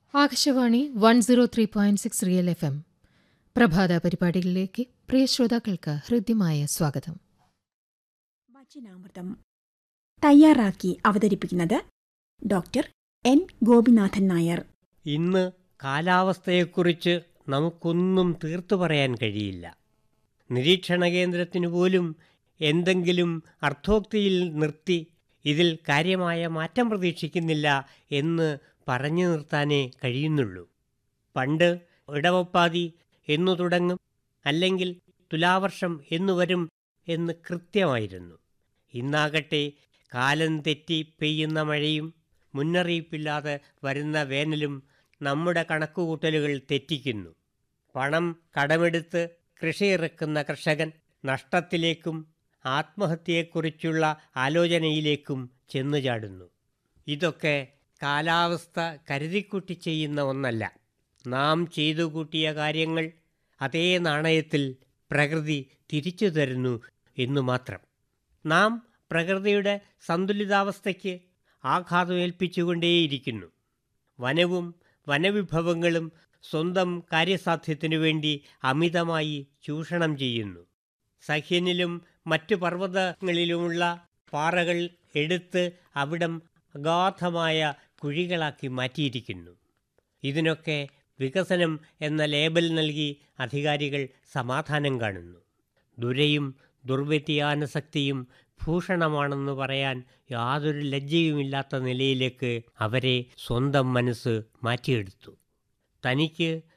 Akashvani one zero three point six real F M പ്രഭാത പരിപാടികളിലേക്ക് പ്രിയ ശ്രോതാക്കൾക്ക് ഹൃദ്യമായ സ്വാഗതം വചനാമൃതം തയ്യാറാക്കി അവതരിപ്പിക്കുന്നത് ഡോക്ടർ എൻ ഗോപിനാഥൻ നായർ ഇന്ന് കാലാവസ്ഥയെക്കുറിച്ച് നമുക്കൊന്നും തീർത്തു പറയാൻ കഴിയില്ല നിരീക്ഷണ കേന്ദ്രത്തിന് പോലും എന്തെങ്കിലും അർത്ഥോക്തിയിൽ നിർത്തി ഇതിൽ കാര്യമായ മാറ്റം പ്രതീക്ഷിക്കുന്നില്ല എന്ന് പറഞ്ഞു നിർത്താനേ കഴിയുന്നുള്ളൂ പണ്ട് ഇടവപ്പാതി എന്നു തുടങ്ങും അല്ലെങ്കിൽ തുലാവർഷം എന്നു വരും എന്ന് കൃത്യമായിരുന്നു ഇന്നാകട്ടെ കാലം തെറ്റി പെയ്യുന്ന മഴയും മുന്നറിയിപ്പില്ലാതെ വരുന്ന വേനലും നമ്മുടെ കണക്കുകൂട്ടലുകൾ തെറ്റിക്കുന്നു പണം കടമെടുത്ത് കൃഷി ഇറക്കുന്ന കർഷകൻ നഷ്ടത്തിലേക്കും ആത്മഹത്യയെക്കുറിച്ചുള്ള ആലോചനയിലേക്കും ചെന്നു ചാടുന്നു ഇതൊക്കെ കാലാവസ്ഥ കരുതിക്കുട്ടി ചെയ്യുന്ന ഒന്നല്ല നാം ചെയ്തു കൂട്ടിയ കാര്യങ്ങൾ അതേ നാണയത്തിൽ പ്രകൃതി തിരിച്ചു തരുന്നു എന്നു മാത്രം നാം പ്രകൃതിയുടെ സന്തുലിതാവസ്ഥയ്ക്ക് ആഘാതമേൽപ്പിച്ചുകൊണ്ടേയിരിക്കുന്നു വനവും വനവിഭവങ്ങളും സ്വന്തം കാര്യസാധ്യത്തിനു വേണ്ടി അമിതമായി ചൂഷണം ചെയ്യുന്നു സഹ്യനിലും മറ്റു പർവ്വതങ്ങളിലുമുള്ള പാറകൾ എടുത്ത് അവിടം അഗാധമായ കുഴികളാക്കി മാറ്റിയിരിക്കുന്നു ഇതിനൊക്കെ വികസനം എന്ന ലേബൽ നൽകി അധികാരികൾ സമാധാനം കാണുന്നു ദുരയും ദുർവ്യതിയാനശക്തിയും ഭൂഷണമാണെന്ന് പറയാൻ യാതൊരു ലജ്ജയുമില്ലാത്ത നിലയിലേക്ക് അവരെ സ്വന്തം മനസ്സ് മാറ്റിയെടുത്തു തനിക്ക്